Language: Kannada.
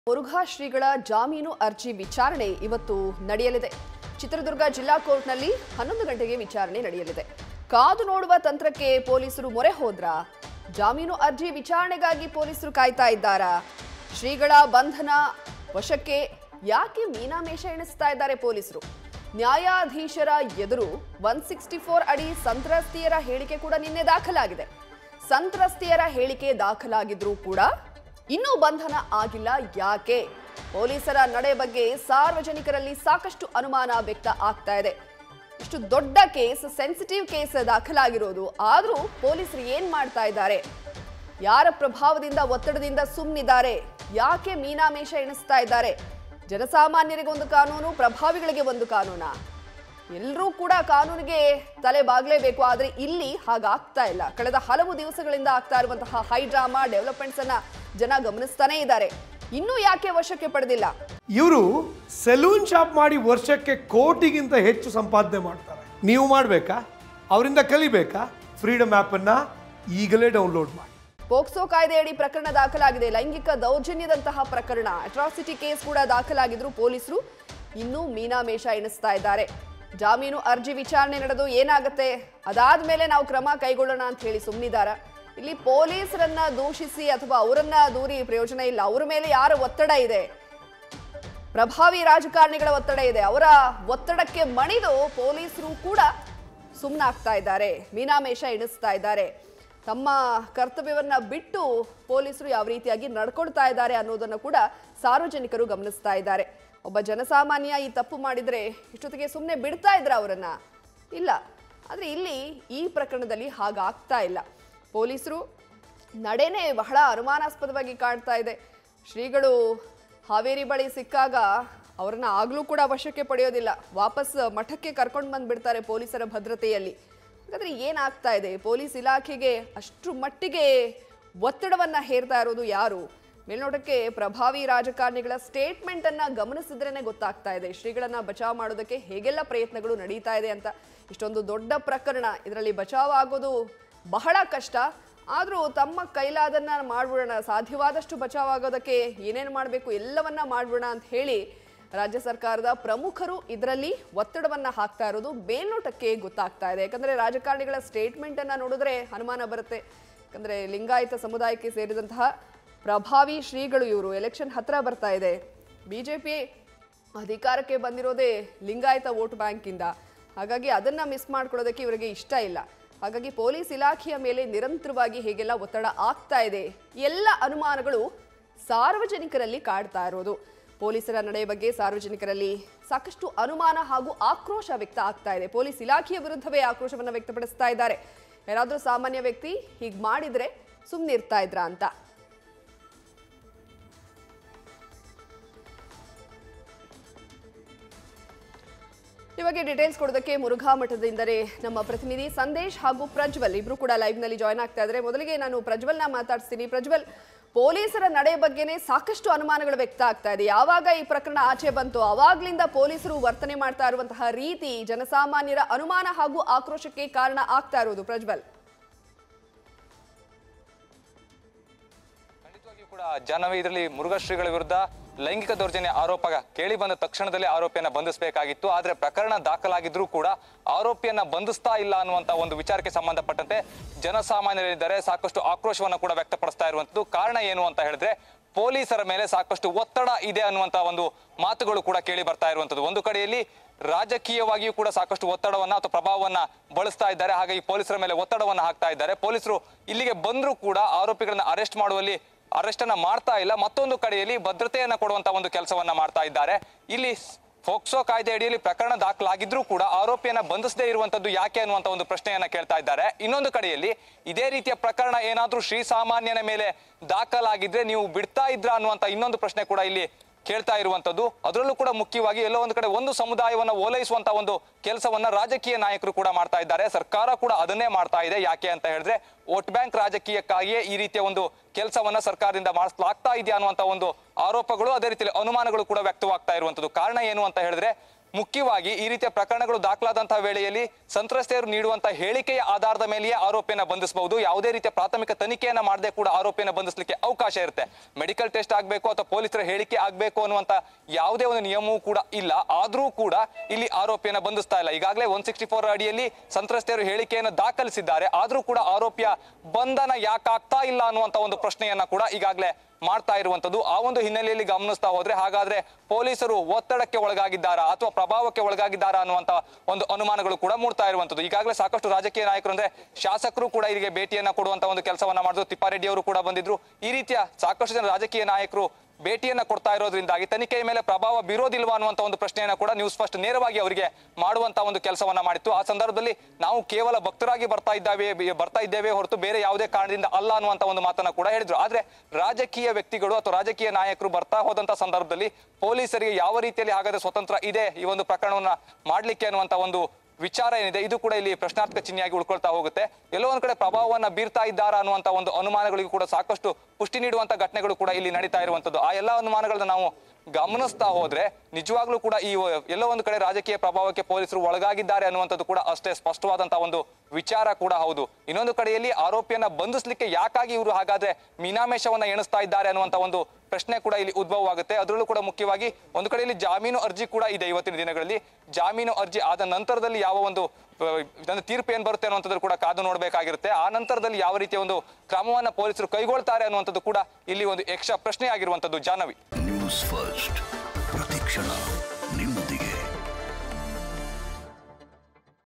ಮುರುಘಾ ಶ್ರೀಗಳ ಜಾಮೀನು ಅರ್ಜಿ ವಿಚಾರಣೆ ಇವತ್ತು ನಡೆಯಲಿದೆ ಚಿತ್ರದುರ್ಗ ಜಿಲ್ಲಾ ಕೋರ್ಟ್ನಲ್ಲಿ ಹನ್ನೊಂದು ಗಂಟೆಗೆ ವಿಚಾರಣೆ ನಡೆಯಲಿದೆ ಕಾದು ನೋಡುವ ತಂತ್ರಕ್ಕೆ ಪೊಲೀಸರು ಮೊರೆ ಹೋದ್ರ ಜಾಮೀನು ಅರ್ಜಿ ವಿಚಾರಣೆಗಾಗಿ ಪೊಲೀಸರು ಕಾಯ್ತಾ ಇದ್ದಾರಾ ಶ್ರೀಗಳ ಬಂಧನ ವಶಕ್ಕೆ ಯಾಕೆ ಮೀನಾಮೇಷ ಎಣಿಸ್ತಾ ಇದ್ದಾರೆ ಪೊಲೀಸರು ನ್ಯಾಯಾಧೀಶರ ಎದುರು ಒನ್ ಸಿಕ್ಸ್ಟಿ ಫೋರ್ ಅಡಿ ಸಂತ್ರಸ್ತಿಯರ ಹೇಳಿಕೆ ಕೂಡ ನಿನ್ನೆ ದಾಖಲಾಗಿದೆ ಸಂತ್ರಸ್ತಿಯರ ಹೇಳಿಕೆ ದಾಖಲಾಗಿದ್ರೂ ಕೂಡ ಇನ್ನೂ ಬಂಧನ ಆಗಿಲ್ಲ ಯಾಕೆ ಪೊಲೀಸರ ನಡೆ ಬಗ್ಗೆ ಸಾರ್ವಜನಿಕರಲ್ಲಿ ಸಾಕಷ್ಟು ಅನುಮಾನ ವ್ಯಕ್ತ ಆಗ್ತಾ ಇದೆ ಇಷ್ಟು ದೊಡ್ಡ ಕೇಸ್ ಸೆನ್ಸಿಟಿವ್ ಕೇಸ್ ದಾಖಲಾಗಿರೋದು ಆದರೂ ಪೊಲೀಸರು ಏನ್ ಮಾಡ್ತಾ ಇದ್ದಾರೆ ಯಾರ ಪ್ರಭಾವದಿಂದ ಒತ್ತಡದಿಂದ ಸುಮ್ಮನಿದ್ದಾರೆ ಯಾಕೆ ಮೀನಾಮೇಷ ಎಣಿಸ್ತಾ ಇದ್ದಾರೆ ಜನಸಾಮಾನ್ಯರಿಗೆ ಒಂದು ಕಾನೂನು ಪ್ರಭಾವಿಗಳಿಗೆ ಒಂದು ಕಾನೂನಾ ಎಲ್ಲರೂ ಕೂಡ ಕಾನೂನಿಗೆ ತಲೆ ಬಾಗ್ಲೇಬೇಕು ಆದ್ರೆ ಇಲ್ಲಿ ಹಾಗಾಗ್ತಾ ಇಲ್ಲ ಕಳೆದ ಹಲವು ದಿವಸಗಳಿಂದ ಆಗ್ತಾ ಇರುವಂತಹ ಹೈ ಡ್ರಾಮಾ ಡೆವಲಪ್ಮೆಂಟ್ಸ್ ಅನ್ನ ಜನ ಗಮನಿಸ್ತಾನೆ ಇದ್ದಾರೆ ಇನ್ನೂ ಯಾಕೆ ವಶಕ್ಕೆ ಪಡೆದಿಲ್ಲ ಇವರು ಸೆಲೂನ್ ಶಾಪ್ ಮಾಡಿ ವರ್ಷಕ್ಕೆ ಕೋಟಿಗಿಂತ ಹೆಚ್ಚು ಸಂಪಾದನೆ ಮಾಡ್ತಾರೆ ನೀವು ಮಾಡಬೇಕಾ ಅವರಿಂದ ಕಲಿಬೇಕಾ ಫ್ರೀಡಮ್ ಆ್ಯಪನ್ನು ಈಗಲೇ ಡೌನ್ಲೋಡ್ ಮಾಡಿ ಪೋಕ್ಸೋ ಕಾಯ್ದೆಯಡಿ ಪ್ರಕರಣ ದಾಖಲಾಗಿದೆ ಲೈಂಗಿಕ ದೌರ್ಜನ್ಯದಂತಹ ಪ್ರಕರಣ ಅಟ್ರಾಸಿಟಿ ಕೇಸ್ ಕೂಡ ದಾಖಲಾಗಿದ್ರು ಪೊಲೀಸರು ಇನ್ನೂ ಮೀನಾಮೇಷ ಎಣಿಸ್ತಾ ಇದ್ದಾರೆ ಜಾಮೀನು ಅರ್ಜಿ ವಿಚಾರಣೆ ನಡೆದು ಏನಾಗುತ್ತೆ ಅದಾದ್ಮೇಲೆ ನಾವು ಕ್ರಮ ಕೈಗೊಳ್ಳೋಣ ಅಂತ ಹೇಳಿ ಸುಮ್ಮನಿದಾರ ಇಲ್ಲಿ ಪೊಲೀಸರನ್ನ ದೂಷಿಸಿ ಅಥವಾ ಅವರನ್ನ ದೂರಿ ಪ್ರಯೋಜನ ಇಲ್ಲ ಅವರ ಮೇಲೆ ಯಾರ ಒತ್ತಡ ಇದೆ ಪ್ರಭಾವಿ ರಾಜಕಾರಣಿಗಳ ಒತ್ತಡ ಇದೆ ಅವರ ಒತ್ತಡಕ್ಕೆ ಮಣಿದು ಪೊಲೀಸರು ಕೂಡ ಸುಮ್ಮನಾಗ್ತಾ ಇದ್ದಾರೆ ಮೀನಾಮೇಷ ಎಣಿಸ್ತಾ ಇದ್ದಾರೆ ತಮ್ಮ ಕರ್ತವ್ಯವನ್ನ ಬಿಟ್ಟು ಪೊಲೀಸರು ಯಾವ ರೀತಿಯಾಗಿ ನಡ್ಕೊಳ್ತಾ ಇದ್ದಾರೆ ಅನ್ನೋದನ್ನು ಕೂಡ ಸಾರ್ವಜನಿಕರು ಗಮನಿಸ್ತಾ ಇದ್ದಾರೆ ಒಬ್ಬ ಜನಸಾಮಾನ್ಯ ಈ ತಪ್ಪು ಮಾಡಿದ್ರೆ ಇಷ್ಟೊತ್ತಿಗೆ ಸುಮ್ಮನೆ ಬಿಡ್ತಾ ಇದ್ರ ಅವರನ್ನ ಇಲ್ಲ ಆದ್ರೆ ಇಲ್ಲಿ ಈ ಪ್ರಕರಣದಲ್ಲಿ ಹಾಗಾಗ್ತಾ ಇಲ್ಲ ಪೊಲೀಸರು ನಡೆನೇ ಬಹಳ ಅನುಮಾನಾಸ್ಪದವಾಗಿ ಕಾಣ್ತಾ ಇದೆ ಶ್ರೀಗಳು ಹಾವೇರಿ ಬಳಿ ಸಿಕ್ಕಾಗ ಅವರನ್ನ ಆಗ್ಲೂ ಕೂಡ ವಶಕ್ಕೆ ಪಡೆಯೋದಿಲ್ಲ ವಾಪಸ್ ಮಠಕ್ಕೆ ಕರ್ಕೊಂಡು ಬಂದ್ಬಿಡ್ತಾರೆ ಪೊಲೀಸರ ಭದ್ರತೆಯಲ್ಲಿ ಹಾಗಾದ್ರೆ ಏನಾಗ್ತಾ ಇದೆ ಪೊಲೀಸ್ ಇಲಾಖೆಗೆ ಅಷ್ಟು ಮಟ್ಟಿಗೆ ಒತ್ತಡವನ್ನ ಹೇರ್ತಾ ಇರೋದು ಯಾರು ಮೇಲ್ನೋಟಕ್ಕೆ ಪ್ರಭಾವಿ ರಾಜಕಾರಣಿಗಳ ಸ್ಟೇಟ್ಮೆಂಟ್ ಅನ್ನ ಗಮನಿಸಿದ್ರೇನೆ ಗೊತ್ತಾಗ್ತಾ ಇದೆ ಶ್ರೀಗಳನ್ನ ಬಚಾವ್ ಮಾಡೋದಕ್ಕೆ ಹೇಗೆಲ್ಲ ಪ್ರಯತ್ನಗಳು ನಡೀತಾ ಇದೆ ಅಂತ ಇಷ್ಟೊಂದು ದೊಡ್ಡ ಪ್ರಕರಣ ಇದರಲ್ಲಿ ಬಚಾವ್ ಆಗೋದು ಬಹಳ ಕಷ್ಟ ಆದರೂ ತಮ್ಮ ಕೈಲಾದನ್ನ ಮಾಡ್ಬಿಡೋಣ ಸಾಧ್ಯವಾದಷ್ಟು ಬಚಾವ್ ಆಗೋದಕ್ಕೆ ಏನೇನು ಮಾಡಬೇಕು ಎಲ್ಲವನ್ನ ಮಾಡ್ಬಿಡೋಣ ಅಂತ ಹೇಳಿ ರಾಜ್ಯ ಸರ್ಕಾರದ ಪ್ರಮುಖರು ಇದರಲ್ಲಿ ಒತ್ತಡವನ್ನ ಹಾಕ್ತಾ ಇರೋದು ಮೇಲ್ನೋಟಕ್ಕೆ ಗೊತ್ತಾಗ್ತಾ ಇದೆ ಯಾಕಂದ್ರೆ ರಾಜಕಾರಣಿಗಳ ಸ್ಟೇಟ್ಮೆಂಟ್ ಅನ್ನ ನೋಡಿದ್ರೆ ಅನುಮಾನ ಬರುತ್ತೆ ಯಾಕಂದ್ರೆ ಲಿಂಗಾಯತ ಸಮುದಾಯಕ್ಕೆ ಸೇರಿದಂತಹ ಪ್ರಭಾವಿ ಶ್ರೀಗಳು ಇವರು ಎಲೆಕ್ಷನ್ ಹತ್ರ ಬರ್ತಾ ಇದೆ ಬಿಜೆಪಿ ಅಧಿಕಾರಕ್ಕೆ ಬಂದಿರೋದೇ ಲಿಂಗಾಯತ ವೋಟ್ ಬ್ಯಾಂಕಿಂದ ಹಾಗಾಗಿ ಅದನ್ನ ಮಿಸ್ ಮಾಡ್ಕೊಳ್ಳೋದಕ್ಕೆ ಇವರಿಗೆ ಇಷ್ಟ ಇಲ್ಲ ಹಾಗಾಗಿ ಪೊಲೀಸ್ ಇಲಾಖೆಯ ಮೇಲೆ ನಿರಂತರವಾಗಿ ಹೇಗೆಲ್ಲ ಒತ್ತಡ ಆಗ್ತಾ ಇದೆ ಎಲ್ಲ ಅನುಮಾನಗಳು ಸಾರ್ವಜನಿಕರಲ್ಲಿ ಕಾಡ್ತಾ ಇರೋದು ಪೊಲೀಸರ ನಡೆ ಬಗ್ಗೆ ಸಾರ್ವಜನಿಕರಲ್ಲಿ ಸಾಕಷ್ಟು ಅನುಮಾನ ಹಾಗೂ ಆಕ್ರೋಶ ವ್ಯಕ್ತ ಆಗ್ತಾ ಇದೆ ಪೊಲೀಸ್ ಇಲಾಖೆಯ ವಿರುದ್ಧವೇ ಆಕ್ರೋಶವನ್ನ ವ್ಯಕ್ತಪಡಿಸ್ತಾ ಇದ್ದಾರೆ ಯಾರಾದ್ರೂ ಸಾಮಾನ್ಯ ವ್ಯಕ್ತಿ ಹೀಗ್ ಮಾಡಿದ್ರೆ ಸುಮ್ಮನಿರ್ತಾ ಇದ್ರಾ ಅಂತ ಇವಾಗ ಡೀಟೇಲ್ಸ್ ಕೊಡೋದಕ್ಕೆ ಮುರುಘಾ ಮಠದಿಂದಲೇ ನಮ್ಮ ಪ್ರತಿನಿಧಿ ಸಂದೇಶ್ ಹಾಗೂ ಪ್ರಜ್ವಲ್ ಇಬ್ರು ಕೂಡ ಲೈವ್ ನಲ್ಲಿ ಜಾಯ್ನ್ ಆಗ್ತಾ ಇದ್ದಾರೆ ಮೊದಲಿಗೆ ನಾನು ಪ್ರಜ್ವಲ್ನ ಮಾತಾಡ್ತೀನಿ ಪ್ರಜ್ವಲ್ ಪೊಲೀಸರ ನಡೆ ಬಗ್ಗೆನೇ ಸಾಕಷ್ಟು ಅನುಮಾನಗಳು ವ್ಯಕ್ತ ಆಗ್ತಾ ಇದೆ ಯಾವಾಗ ಈ ಪ್ರಕರಣ ಆಚೆ ಬಂತು ಅವಾಗ್ಲಿಂದ ಪೊಲೀಸರು ವರ್ತನೆ ಮಾಡ್ತಾ ಇರುವಂತಹ ರೀತಿ ಜನಸಾಮಾನ್ಯರ ಅನುಮಾನ ಹಾಗೂ ಆಕ್ರೋಶಕ್ಕೆ ಕಾರಣ ಆಗ್ತಾ ಇರೋದು ಪ್ರಜ್ವಲ್ ಖಂಡಿತವಾಗಿಯೂ ಕೂಡ ಜನವೇ ಇದರಲ್ಲಿ ಮುರುಘಾಶ್ರೀಗಳ ವಿರುದ್ಧ ಲೈಂಗಿಕ ದೌರ್ಜನ್ಯ ಆರೋಪ ಕೇಳಿ ಬಂದ ತಕ್ಷಣದಲ್ಲಿ ಆರೋಪಿಯನ್ನ ಬಂಧಿಸಬೇಕಾಗಿತ್ತು ಆದ್ರೆ ಪ್ರಕರಣ ದಾಖಲಾಗಿದ್ರೂ ಕೂಡ ಆರೋಪಿಯನ್ನ ಬಂಧಿಸ್ತಾ ಇಲ್ಲ ಅನ್ನುವಂತ ಒಂದು ವಿಚಾರಕ್ಕೆ ಸಂಬಂಧಪಟ್ಟಂತೆ ಜನಸಾಮಾನ್ಯರಿದ್ದಾರೆ ಸಾಕಷ್ಟು ಆಕ್ರೋಶವನ್ನ ಕೂಡ ವ್ಯಕ್ತಪಡಿಸ್ತಾ ಇರುವಂತದ್ದು ಕಾರಣ ಏನು ಅಂತ ಹೇಳಿದ್ರೆ ಪೊಲೀಸರ ಮೇಲೆ ಸಾಕಷ್ಟು ಒತ್ತಡ ಇದೆ ಅನ್ನುವಂತ ಒಂದು ಮಾತುಗಳು ಕೂಡ ಕೇಳಿ ಬರ್ತಾ ಇರುವಂತದ್ದು ಒಂದು ಕಡೆಯಲ್ಲಿ ರಾಜಕೀಯವಾಗಿಯೂ ಕೂಡ ಸಾಕಷ್ಟು ಒತ್ತಡವನ್ನ ಅಥವಾ ಪ್ರಭಾವವನ್ನ ಬಳಸ್ತಾ ಇದ್ದಾರೆ ಹಾಗಾಗಿ ಪೊಲೀಸರ ಮೇಲೆ ಒತ್ತಡವನ್ನ ಹಾಕ್ತಾ ಇದ್ದಾರೆ ಪೊಲೀಸರು ಇಲ್ಲಿಗೆ ಬಂದರೂ ಕೂಡ ಆರೋಪಿಗಳನ್ನ ಅರೆಸ್ಟ್ ಮಾಡುವಲ್ಲಿ ಅರೆಸ್ಟ್ ಅನ್ನ ಮಾಡ್ತಾ ಇಲ್ಲ ಮತ್ತೊಂದು ಕಡೆಯಲ್ಲಿ ಭದ್ರತೆಯನ್ನ ಕೊಡುವಂತ ಒಂದು ಕೆಲಸವನ್ನ ಮಾಡ್ತಾ ಇದ್ದಾರೆ ಇಲ್ಲಿ ಫೋಕ್ಸೋ ಕಾಯ್ದೆ ಅಡಿಯಲ್ಲಿ ಪ್ರಕರಣ ದಾಖಲಾಗಿದ್ರೂ ಕೂಡ ಆರೋಪಿಯನ್ನ ಬಂಧಿಸದೇ ಇರುವಂತದ್ದು ಯಾಕೆ ಅನ್ನುವಂತ ಒಂದು ಪ್ರಶ್ನೆಯನ್ನ ಕೇಳ್ತಾ ಇದ್ದಾರೆ ಇನ್ನೊಂದು ಕಡೆಯಲ್ಲಿ ಇದೇ ರೀತಿಯ ಪ್ರಕರಣ ಏನಾದ್ರೂ ಶ್ರೀಸಾಮಾನ್ಯನ ಮೇಲೆ ದಾಖಲಾಗಿದ್ರೆ ನೀವು ಬಿಡ್ತಾ ಇದ್ರ ಅನ್ನುವಂತ ಇನ್ನೊಂದು ಪ್ರಶ್ನೆ ಕೂಡ ಇಲ್ಲಿ ಕೇಳ್ತಾ ಇರುವಂತದ್ದು ಅದರಲ್ಲೂ ಕೂಡ ಮುಖ್ಯವಾಗಿ ಎಲ್ಲೋ ಒಂದು ಕಡೆ ಒಂದು ಸಮುದಾಯವನ್ನ ಓಲೈಸುವಂತ ಒಂದು ಕೆಲಸವನ್ನ ರಾಜಕೀಯ ನಾಯಕರು ಕೂಡ ಮಾಡ್ತಾ ಇದ್ದಾರೆ ಸರ್ಕಾರ ಕೂಡ ಅದನ್ನೇ ಮಾಡ್ತಾ ಇದೆ ಯಾಕೆ ಅಂತ ಹೇಳಿದ್ರೆ ವೋಟ್ ಬ್ಯಾಂಕ್ ರಾಜಕೀಯಕ್ಕಾಗಿಯೇ ಈ ರೀತಿಯ ಒಂದು ಕೆಲಸವನ್ನ ಸರ್ಕಾರದಿಂದ ಮಾಡಿಸಲಾಗ್ತಾ ಇದೆಯಾ ಅನ್ನುವಂತ ಒಂದು ಆರೋಪಗಳು ಅದೇ ರೀತಿಯಲ್ಲಿ ಅನುಮಾನಗಳು ಕೂಡ ವ್ಯಕ್ತವಾಗ್ತಾ ಇರುವಂತದ್ದು ಕಾರಣ ಏನು ಅಂತ ಹೇಳಿದ್ರೆ ಮುಖ್ಯವಾಗಿ ಈ ರೀತಿಯ ಪ್ರಕರಣಗಳು ದಾಖಲಾದಂತಹ ವೇಳೆಯಲ್ಲಿ ಸಂತ್ರಸ್ತೆಯರು ನೀಡುವಂತಹ ಹೇಳಿಕೆಯ ಆಧಾರದ ಮೇಲೆಯೇ ಆರೋಪಿಯನ್ನ ಬಂಧಿಸಬಹುದು ಯಾವುದೇ ರೀತಿಯ ಪ್ರಾಥಮಿಕ ತನಿಖೆಯನ್ನ ಮಾಡದೆ ಕೂಡ ಆರೋಪಿಯನ್ನ ಬಂಧಿಸಲಿಕ್ಕೆ ಅವಕಾಶ ಇರುತ್ತೆ ಮೆಡಿಕಲ್ ಟೆಸ್ಟ್ ಆಗಬೇಕು ಅಥವಾ ಪೊಲೀಸರ ಹೇಳಿಕೆ ಆಗಬೇಕು ಅನ್ನುವಂತ ಯಾವುದೇ ಒಂದು ನಿಯಮವೂ ಕೂಡ ಇಲ್ಲ ಆದ್ರೂ ಕೂಡ ಇಲ್ಲಿ ಆರೋಪಿಯನ್ನ ಬಂಧಿಸ್ತಾ ಇಲ್ಲ ಈಗಾಗಲೇ ಒನ್ ಸಿಕ್ಸ್ಟಿ ಫೋರ್ ಅಡಿಯಲ್ಲಿ ಸಂತ್ರಸ್ತೆಯರು ಹೇಳಿಕೆಯನ್ನು ದಾಖಲಿಸಿದ್ದಾರೆ ಆದ್ರೂ ಕೂಡ ಆರೋಪಿಯ ಬಂಧನ ಯಾಕಾಗ್ತಾ ಇಲ್ಲ ಅನ್ನುವಂತ ಒಂದು ಪ್ರಶ್ನೆಯನ್ನ ಕೂಡ ಈಗಾಗಲೇ ಮಾಡ್ತಾ ಇರುವಂತದ್ದು ಆ ಒಂದು ಹಿನ್ನೆಲೆಯಲ್ಲಿ ಗಮನಿಸ್ತಾ ಹೋದ್ರೆ ಹಾಗಾದ್ರೆ ಪೊಲೀಸರು ಒತ್ತಡಕ್ಕೆ ಒಳಗಾಗಿದ್ದಾರಾ ಅಥವಾ ಪ್ರಭಾವಕ್ಕೆ ಒಳಗಾಗಿದ್ದಾರಾ ಅನ್ನುವಂತ ಒಂದು ಅನುಮಾನಗಳು ಕೂಡ ಮೂಡ್ತಾ ಇರುವಂತದ್ದು ಈಗಾಗಲೇ ಸಾಕಷ್ಟು ರಾಜಕೀಯ ನಾಯಕರು ಅಂದ್ರೆ ಶಾಸಕರು ಕೂಡ ಇಲ್ಲಿಗೆ ಭೇಟಿಯನ್ನ ಕೊಡುವಂತ ಒಂದು ಕೆಲಸವನ್ನ ಮಾಡಿದ್ರು ತಿಪ್ಪಾರೆಡ್ಡಿ ಅವರು ಕೂಡ ಬಂದಿದ್ರು ಈ ರೀತಿಯ ಸಾಕಷ್ಟು ಜನ ರಾಜಕೀಯ ನಾಯಕರು ಭೇಟಿಯನ್ನ ಕೊಡ್ತಾ ಇರೋದ್ರಿಂದಾಗಿ ತನಿಖೆಯ ಮೇಲೆ ಪ್ರಭಾವ ಬೀರೋದಿಲ್ವಾ ಅನ್ನುವಂತ ಒಂದು ಪ್ರಶ್ನೆಯನ್ನ ಕೂಡ ನ್ಯೂಸ್ ಫಸ್ಟ್ ನೇರವಾಗಿ ಅವರಿಗೆ ಮಾಡುವಂತ ಒಂದು ಕೆಲಸವನ್ನ ಮಾಡಿತ್ತು ಆ ಸಂದರ್ಭದಲ್ಲಿ ನಾವು ಕೇವಲ ಭಕ್ತರಾಗಿ ಬರ್ತಾ ಇದ್ದಾವೆ ಬರ್ತಾ ಇದ್ದೇವೆ ಹೊರತು ಬೇರೆ ಯಾವುದೇ ಕಾರಣದಿಂದ ಅಲ್ಲ ಅನ್ನುವಂತ ಒಂದು ಮಾತನ್ನ ಕೂಡ ಹೇಳಿದ್ರು ಆದ್ರೆ ರಾಜಕೀಯ ವ್ಯಕ್ತಿಗಳು ಅಥವಾ ರಾಜಕೀಯ ನಾಯಕರು ಬರ್ತಾ ಹೋದಂತ ಸಂದರ್ಭದಲ್ಲಿ ಪೊಲೀಸರಿಗೆ ಯಾವ ರೀತಿಯಲ್ಲಿ ಹಾಗಾದ್ರೆ ಸ್ವತಂತ್ರ ಇದೆ ಈ ಒಂದು ಪ್ರಕರಣವನ್ನ ಮಾಡ್ಲಿಕ್ಕೆ ಅನ್ನುವಂತ ಒಂದು ವಿಚಾರ ಏನಿದೆ ಇದು ಕೂಡ ಇಲ್ಲಿ ಪ್ರಶ್ನಾರ್ಥಕ ಚಿಹ್ನೆಯಾಗಿ ಉಳ್ಕೊಳ್ತಾ ಹೋಗುತ್ತೆ ಎಲ್ಲೋ ಒಂದ್ ಕಡೆ ಪ್ರಭಾವವನ್ನ ಬೀರ್ತಾ ಇದ್ದಾರಾ ಅನ್ನುವಂತ ಒಂದು ಅನುಮಾನಗಳಿಗೂ ಕೂಡ ಸಾಕಷ್ಟು ಪುಷ್ಟಿ ನೀಡುವಂತ ಘಟನೆಗಳು ಕೂಡ ಇಲ್ಲಿ ನಡೀತಾ ಇರುವಂತದ್ದು ಆ ಎಲ್ಲಾ ಅನುಮಾನಗಳನ್ನ ನಾವು ಗಮನಿಸ್ತಾ ಹೋದ್ರೆ ನಿಜವಾಗ್ಲೂ ಕೂಡ ಈ ಎಲ್ಲೋ ಒಂದು ಕಡೆ ರಾಜಕೀಯ ಪ್ರಭಾವಕ್ಕೆ ಪೊಲೀಸರು ಒಳಗಾಗಿದ್ದಾರೆ ಅನ್ನುವಂಥದ್ದು ಕೂಡ ಅಷ್ಟೇ ಸ್ಪಷ್ಟವಾದಂತಹ ಒಂದು ವಿಚಾರ ಕೂಡ ಹೌದು ಇನ್ನೊಂದು ಕಡೆಯಲ್ಲಿ ಆರೋಪಿಯನ್ನ ಬಂಧಿಸ್ಲಿಕ್ಕೆ ಯಾಕಾಗಿ ಇವರು ಹಾಗಾದ್ರೆ ಮೀನಾಮೇಷವನ್ನ ಎಣಿಸ್ತಾ ಇದ್ದಾರೆ ಅನ್ನುವಂತ ಒಂದು ಪ್ರಶ್ನೆ ಕೂಡ ಇಲ್ಲಿ ಉದ್ಭವವಾಗುತ್ತೆ ಅದರಲ್ಲೂ ಕೂಡ ಮುಖ್ಯವಾಗಿ ಒಂದು ಕಡೆಯಲ್ಲಿ ಜಾಮೀನು ಅರ್ಜಿ ಕೂಡ ಇದೆ ಇವತ್ತಿನ ದಿನಗಳಲ್ಲಿ ಜಾಮೀನು ಅರ್ಜಿ ಆದ ನಂತರದಲ್ಲಿ ಯಾವ ಒಂದು ಆ, ಒಂದು ತೀರ್ಪು ಏನ್ ಬರುತ್ತೆ ಅನ್ನುವಂಥದ್ದು ಕೂಡ ಕಾದು ನೋಡಬೇಕಾಗಿರುತ್ತೆ ಆ ನಂತರದಲ್ಲಿ ಯಾವ ರೀತಿಯ ಒಂದು ಕ್ರಮವನ್ನ ಪೊಲೀಸರು ಕೈಗೊಳ್ತಾರೆ ಅನ್ನುವಂಥದ್ದು ಕೂಡ ಇಲ್ಲಿ ಒಂದು ಯಕ್ಷ ಪ್ರಶ್ನೆ ಆಗಿರುವಂತದ್ದು ಜಾಹ್ನವಿ ನ್ಯೂಸ್ ಫಸ್ಟ್ ಪ್ರತಿಕ್ಷಣ